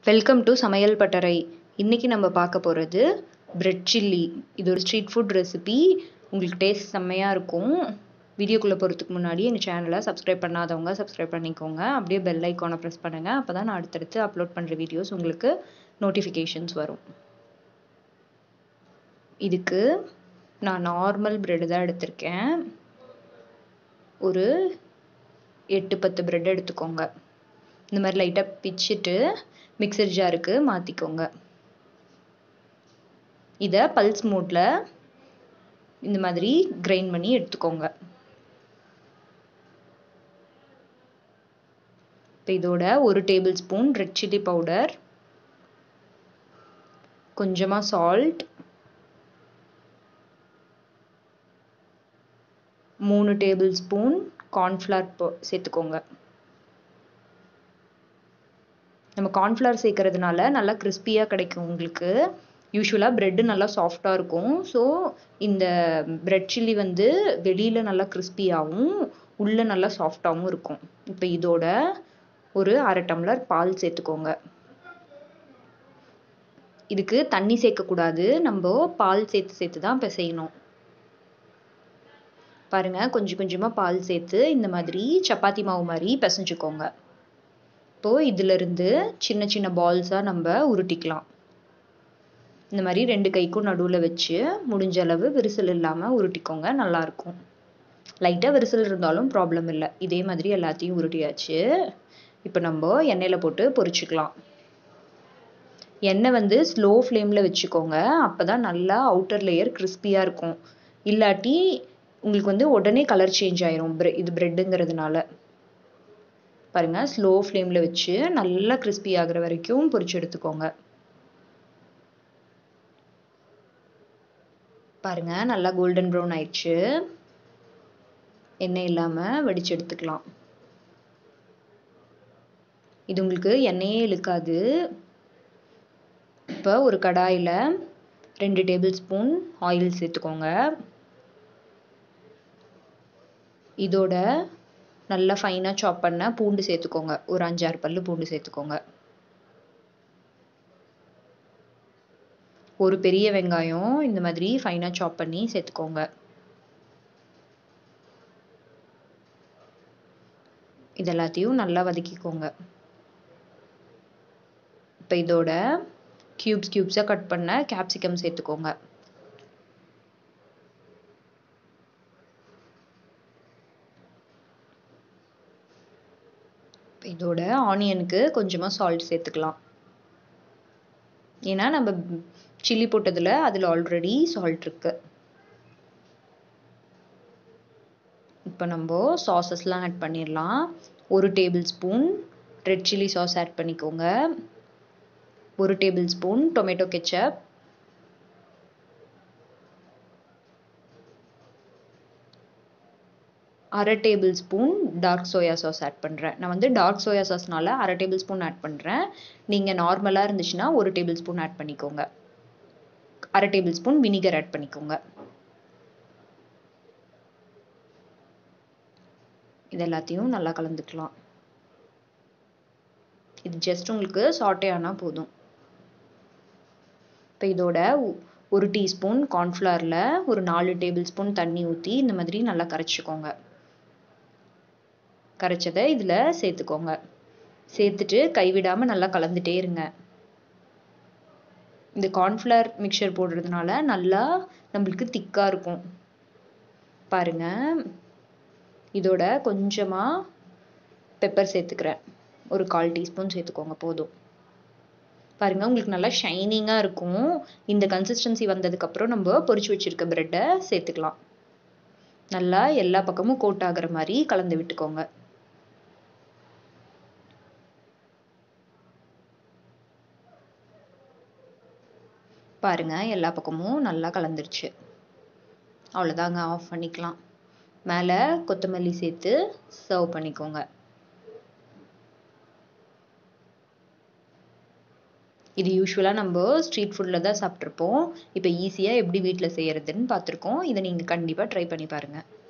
welcome to சமையல் பட்டறை இன்னைக்கு நம்ம பார்க்க போகிறது பிரெட் சில்லி இது ஒரு ஸ்ட்ரீட் ஃபுட் ரெசிபி உங்களுக்கு டேஸ்ட் செம்மையாக இருக்கும் வீடியோக்குள்ளே போகிறதுக்கு முன்னாடி எங்கள் சேனலை சப்ஸ்கிரைப் பண்ணாதவங்க சப்ஸ்கிரைப் பண்ணிக்கோங்க அப்படியே பெல் ஐக்கானை ப்ரெஸ் பண்ணுங்கள் அப்போ தான் நான் அடுத்தடுத்து அப்லோட் பண்ணுற வீடியோஸ் உங்களுக்கு நோட்டிஃபிகேஷன்ஸ் வரும் இதுக்கு நான் நார்மல் பிரெட் தான் எடுத்திருக்கேன் ஒரு எட்டு பத்து பிரெட் எடுத்துக்கோங்க இந்த மாதிரி லைட்டாக பிச்சுட்டு மிக்சர் ஜாருக்கு மாற்றிக்கோங்க இதை பல்ஸ் மோட்டில் இந்த மாதிரி கிரைண்ட் பண்ணி எடுத்துக்கோங்க இப்போ இதோட ஒரு tablespoon red chilli powder கொஞ்சமாக சால்ட் மூணு டேபிள் ஸ்பூன் கார்ன்ஃப்ளவர் சேர்த்துக்கோங்க நம்ம கார்ன்ஃப்ளவர் சேர்க்கறதுனால நல்லா கிறிஸ்பியாக கிடைக்கும் உங்களுக்கு யூஸ்வலாக ப்ரெட்டு நல்லா சாஃப்டாக இருக்கும் ஸோ இந்த ப்ரெட் சில்லி வந்து வெளியில் நல்லா கிறிஸ்பியாகவும் உள்ளே நல்லா சாஃப்டாகவும் இருக்கும் இப்போ இதோட ஒரு அரை டம்ளர் பால் சேர்த்துக்கோங்க இதுக்கு தண்ணி சேர்க்கக்கூடாது நம்ம பால் சேர்த்து சேர்த்து தான் பிசையணும் பாருங்கள் கொஞ்சம் கொஞ்சமாக பால் சேர்த்து இந்த மாதிரி சப்பாத்தி மாவு மாதிரி பிசைஞ்சுக்கோங்க இப்போது இதிலிருந்து சின்ன சின்ன பால்ஸாக நம்ம உருட்டிக்கலாம் இந்த மாதிரி ரெண்டு கைக்கும் நடுவில் வச்சு முடிஞ்ச அளவு விரிசல் இல்லாமல் உருட்டிக்கோங்க நல்லாயிருக்கும் லைட்டாக விரிசல் இருந்தாலும் ப்ராப்ளம் இல்லை இதே மாதிரி எல்லாத்தையும் உருட்டியாச்சு இப்போ நம்ம எண்ணெயில் போட்டு பொரிச்சுக்கலாம் எண்ணெய் வந்து ஸ்லோ ஃப்ளேமில் வச்சுக்கோங்க அப்போ தான் நல்லா அவுட்டர் லேயர் கிறிஸ்பியாக இருக்கும் இல்லாட்டி உங்களுக்கு வந்து உடனே கலர் சேஞ்ச் ஆயிரும் இது ப்ரெட்டுங்கிறதுனால பாருங்கள் ஸ்லோ ஃப்ளேமில் வச்சு நல்லா கிறிஸ்பி ஆகிற வரைக்கும் பொரிச்சு எடுத்துக்கோங்க பாருங்கள் நல்லா கோல்டன் ப்ரௌன் ஆயிடுச்சு எண்ணெய் இல்லாமல் வடிச்சு எடுத்துக்கலாம் இது உங்களுக்கு எண்ணெயே இழுக்காது இப்போ ஒரு கடாயில் ரெண்டு டேபிள் ஸ்பூன் ஆயில் சேர்த்துக்கோங்க இதோட நல்லா ஃபைனாக சாப் பண்ண பூண்டு சேர்த்துக்கோங்க ஒரு அஞ்சாறு பல்லு பூண்டு சேர்த்துக்கோங்க ஒரு பெரிய வெங்காயம் இந்த மாதிரி ஃபைனாக சாப் பண்ணி சேர்த்துக்கோங்க இது எல்லாத்தையும் நல்லா வதக்கிக்கோங்க இப்போ இதோட க்யூப்ஸ் க்யூப்ஸாக கட் பண்ண கேப்சிகம் சேர்த்துக்கோங்க இதோட ஆனியனுக்கு கொஞ்சமாக சால்ட் சேர்த்துக்கலாம் ஏன்னா நம்ம சில்லி போட்டதில் அதில் ஆல்ரெடி சால்ட் இருக்கு இப்போ நம்ம சாஸஸ்லாம் ஆட் பண்ணிடலாம் ஒரு tablespoon red chilli sauce add பண்ணிக்கோங்க ஒரு டேபிள் ஸ்பூன் டொமேட்டோ கெச்சப் அரை tablespoon dark soya sauce add பண்ணுறேன் நான் வந்து டார்க் சோயா சாஸ்னால அரை டேபிள் ஸ்பூன் ஆட் பண்ணுறேன் நீங்கள் நார்மலாக இருந்துச்சுன்னா ஒரு டேபிள் ஸ்பூன் ஆட் பண்ணிக்கோங்க அரை டேபிள் ஸ்பூன் வினிகர் ஆட் பண்ணிக்கோங்க இது எல்லாத்தையும் நல்லா கலந்துக்கலாம் இது ஜஸ்ட் உங்களுக்கு சாட்டே ஆனால் போதும் இப்போ இதோட ஒரு டீஸ்பூன் கார்ன்ஃப்ளவரில் ஒரு நாலு டேபிள் ஸ்பூன் தண்ணி ஊற்றி இந்த மாதிரி நல்லா கரைச்சிக்கோங்க கரைச்சதை இதில் சேர்த்துக்கோங்க சேர்த்துட்டு கைவிடாமல் நல்லா கலந்துட்டே இருங்க இந்த கார்ன்ஃப்ளவர் மிக்சர் போடுறதுனால நல்லா நம்மளுக்கு திக்காக இருக்கும் பாருங்க இதோட கொஞ்சமாக பெப்பர் சேர்த்துக்கிறேன் ஒரு கால் டீஸ்பூன் சேர்த்துக்கோங்க போதும் பாருங்கள் உங்களுக்கு நல்லா ஷைனிங்காக இருக்கும் இந்த கன்சிஸ்டன்சி வந்ததுக்கப்புறம் நம்ம பொரிச்சு வச்சுருக்க ப்ரெட்டை சேர்த்துக்கலாம் நல்லா எல்லா பக்கமும் கோட் ஆகிற மாதிரி கலந்து விட்டுக்கோங்க பாருங்கள் எல்லா பக்கமும் நல்லா கலந்துருச்சு அவ்வளோதாங்க ஆஃப் பண்ணிக்கலாம் மேலே கொத்தமல்லி சேர்த்து சர்வ் பண்ணிக்கோங்க இது யூஸ்வலாக நம்ம ஸ்ட்ரீட் ஃபுட்டில் தான் சாப்பிட்ருப்போம் இப்போ ஈஸியாக எப்படி வீட்டில் செய்கிறதுன்னு பார்த்துருக்கோம் இதை நீங்கள் கண்டிப்பாக ட்ரை பண்ணி பாருங்கள்